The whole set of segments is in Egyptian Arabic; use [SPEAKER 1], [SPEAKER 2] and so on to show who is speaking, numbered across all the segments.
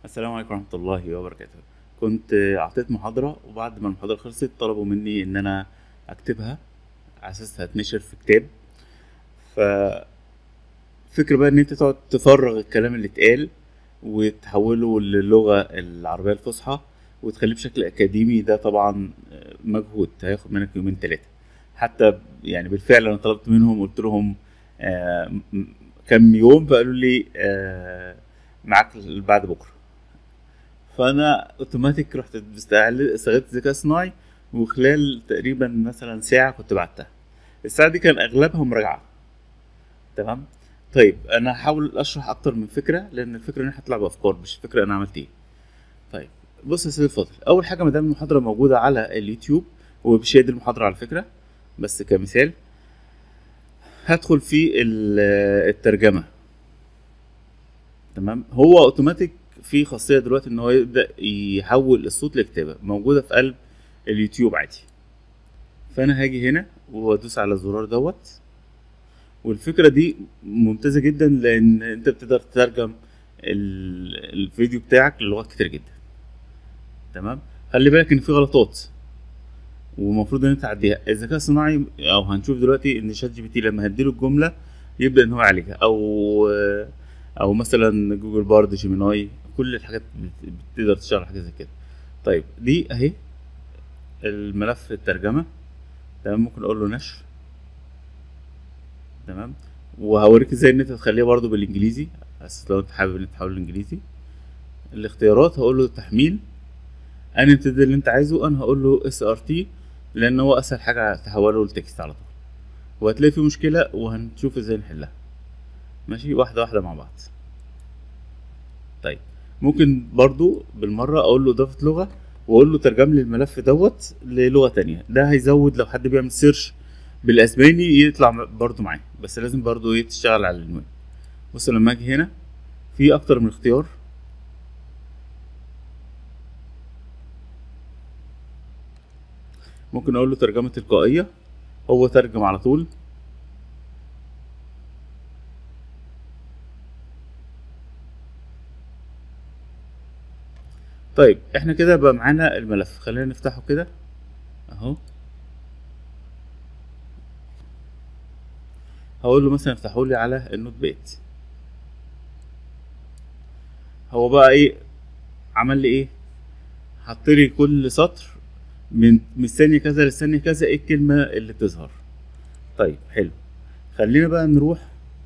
[SPEAKER 1] السلام عليكم ورحمة الله وبركاته كنت أعطيت محاضرة وبعد ما المحاضرة خلصت طلبوا مني إن أنا أكتبها على أساس هتنشر في كتاب ف فكرة بقى إن أنت تقعد تفرغ الكلام اللي اتقال وتحوله للغة العربية الفصحى وتخليه بشكل أكاديمي ده طبعا مجهود هياخد منك يومين تلاتة حتى يعني بالفعل أنا طلبت منهم قلت لهم آه، م- كم يوم فقالوا لي آه، معاك بعد بكرة فانا اوتوماتيك رحت بستعل- استغلت الذكاء الصناعي وخلال تقريبا مثلا ساعه كنت بعتها الساعه دي كان اغلبها مراجعه تمام طيب انا هحاول اشرح اكتر من فكره لان الفكره ان انا هطلع بافكار مش فكره انا عملت ايه طيب بص يا سيدي الفاضل اول حاجه ما دام المحاضره موجوده على اليوتيوب ومش هي دي المحاضره على فكره بس كمثال هدخل في ال- الترجمه تمام هو اوتوماتيك في خاصيه دلوقتي ان هو يبدا يحول الصوت لكتابه موجوده في قلب اليوتيوب عادي فانا هاجي هنا وادوس على الزرار دوت والفكره دي ممتازه جدا لان انت بتقدر تترجم ال- الفيديو بتاعك للغات كتير جدا تمام خلي بالك ان في غلطات ومفروض ان انت تعديها الذكاء الصناعي او هنشوف دلوقتي ان شات جي بي تي لما هديله الجمله يبدا ان هو يعالجها او او مثلا جوجل بارد جيميناي كل الحاجات بت- بتقدر تشتغل على حاجه زي كده طيب دي اهي الملف الترجمه تمام ممكن اقول له نشر تمام وهوريك ازاي ان انت تخليها برضو بالانجليزي بس لو انت حابب ان انت تحوله الانجليزي الاختيارات هقول له تحميل انا امتداد اللي انت عايزه انا هقول له اس ار تي لان هو اسهل حاجه تحوله لتكست على طول وهتلاقي في مشكله وهنشوف ازاي نحلها ماشي واحده واحده مع بعض طيب ممكن برضو بالمره اقول له اضافه لغه واقول له ترجم لي الملف دوت للغه تانية ده هيزود لو حد بيعمل سيرش بالاسباني يطلع برضو معاه بس لازم برضو ايه تشتغل على العنوان بص لما اجي هنا في اكتر من اختيار ممكن اقول له ترجمه تلقائيه هو ترجم على طول طيب احنا كده بقى معانا الملف خلينا نفتحه كده اهو هقول له مثلا افتحوا لي على النوت باد هو بقى ايه عمل لي ايه حط لي كل سطر من من الثانيه كذا للثانيه كذا ايه الكلمه اللي تظهر طيب حلو خلينا بقى نروح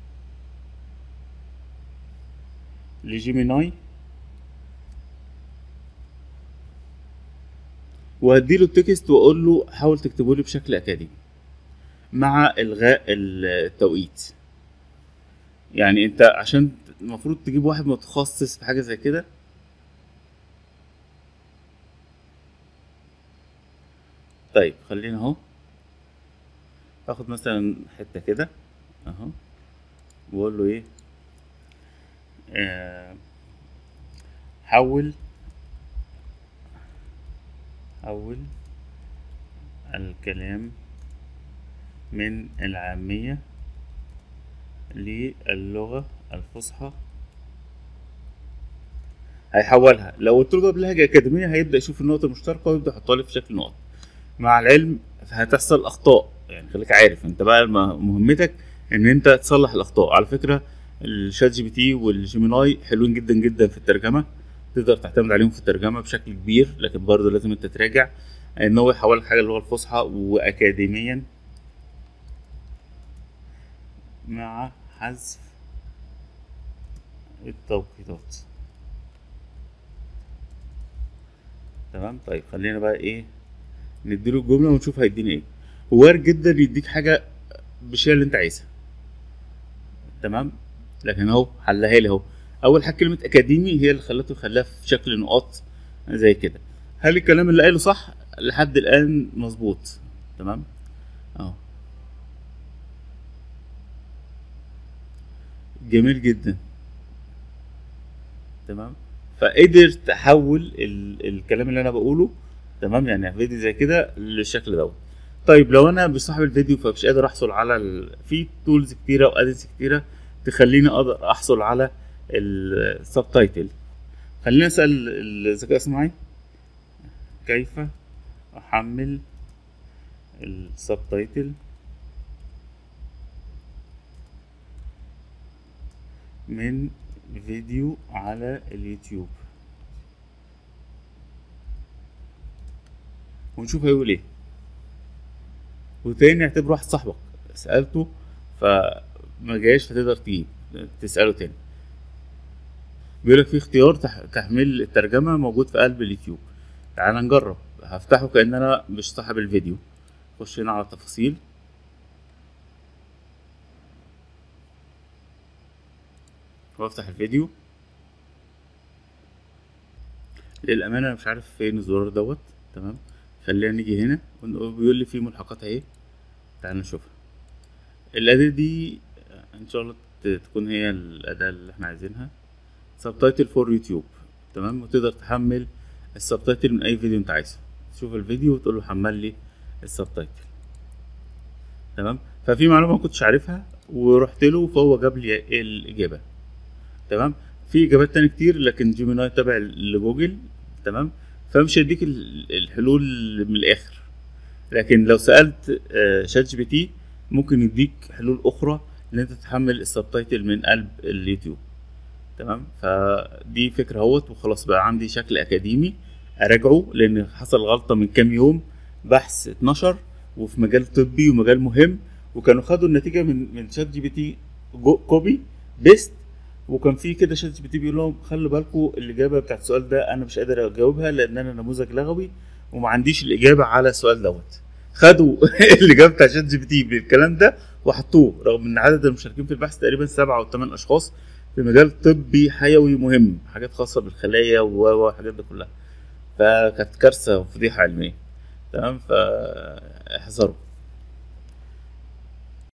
[SPEAKER 1] لجيميناي وهديله التكست واقول له حاول تكتبه لي بشكل اكاديمي مع الغاء التوقيت يعني انت عشان المفروض تجيب واحد متخصص في حاجه زي كده طيب خلينا اهو اخد مثلا حته كده اهو واقول له ايه آه حول حول الكلام من العامية للغة الفصحى هيحولها لو قلت له ده بلهجة أكاديمية هيبدأ يشوف النقط المشتركة ويبدأ يحطها لي في شكل نقط مع العلم هتحصل أخطاء يعني خليك عارف أنت بقى الم- مهمتك إن أنت تصلح الأخطاء على فكرة الشات جي بي تي والجيميناي حلوين جدا جدا في الترجمة تقدر تعتمد عليهم في الترجمة بشكل كبير لكن برضه لازم أنت تراجع إن هو يحول حاجة اللغة الفصحى وأكاديميا مع حذف التوقيتات تمام طيب خلينا بقى ايه نديله الجملة ونشوف هيديني ايه وارد جدا يديك حاجة بالشيء اللي انت عايزها تمام لكن اهو حلها لي اهو اول حاجة كلمة اكاديمي هي اللي خلته يخليها في شكل نقاط زي كده هل الكلام اللي قاله صح لحد الان مظبوط تمام اهو جميل جدا تمام فقدر تحول ال... الكلام اللي انا بقوله تمام يعني فيديو زي كده للشكل دوت طيب لو انا مش صاحب الفيديو فمش قادر احصل على ال... في تولز كتيره وادنس كتيره تخليني اقدر احصل على السبتايتل خلينا نسال الذكاء الصناعي كيف احمل السبتايتل من فيديو على اليوتيوب ونشوف هيقول ايه وتاني اعتبره واحد صاحبك سألته فما جاش فتقدر تجيب تسأله تاني بيقولك في اختيار تح- تحميل الترجمة موجود في قلب اليوتيوب تعال نجرب هفتحه كأن انا مش صاحب الفيديو خش هنا على التفاصيل وافتح الفيديو للأمانة أنا مش عارف فين الزرار دوت تمام خلينا نيجي هنا ونقول- بيقول لي في ملحقات اهي تعال نشوفها الأداة دي إن شاء الله ت- تكون هي الأداة اللي احنا عايزينها سبتايتل فور يوتيوب تمام وتقدر تحمل السبتايتل من أي فيديو أنت عايزه تشوف الفيديو وتقول له حمل لي السبتايتل تمام ففي معلومة ما كنتش عارفها ورحت له فهو جاب لي الإجابة تمام في إجابات تانية كتير لكن جيميناي تابع لجوجل تمام فمش هيديك ال- الحلول من الآخر لكن لو سألت آه، شات جي بي تي ممكن يديك حلول أخرى إن أنت تحمل السبتايتل من قلب اليوتيوب تمام فدي فكرة اهوت وخلاص بقى عندي شكل أكاديمي أراجعه لأن حصل غلطة من كام يوم بحث اتنشر وفي مجال طبي ومجال مهم وكانوا خدوا النتيجة من من شات جي بي تي جو- كوبي بيست وكان في كده شات جي بي تي بيقول لهم خلوا بالكم الاجابه بتاعت السؤال ده انا مش قادر اجاوبها لان انا نموذج لغوي وما عنديش الاجابه على السؤال دوت خدوا الاجابه بتاعت شات جي بي تي بالكلام ده وحطوه رغم ان عدد المشاركين في البحث تقريبا سبعة او ثمان اشخاص في مجال طبي حيوي مهم حاجات خاصه بالخلايا و- والحاجات دي كلها فكانت كارثه وفضيحه علميه تمام فاحذروا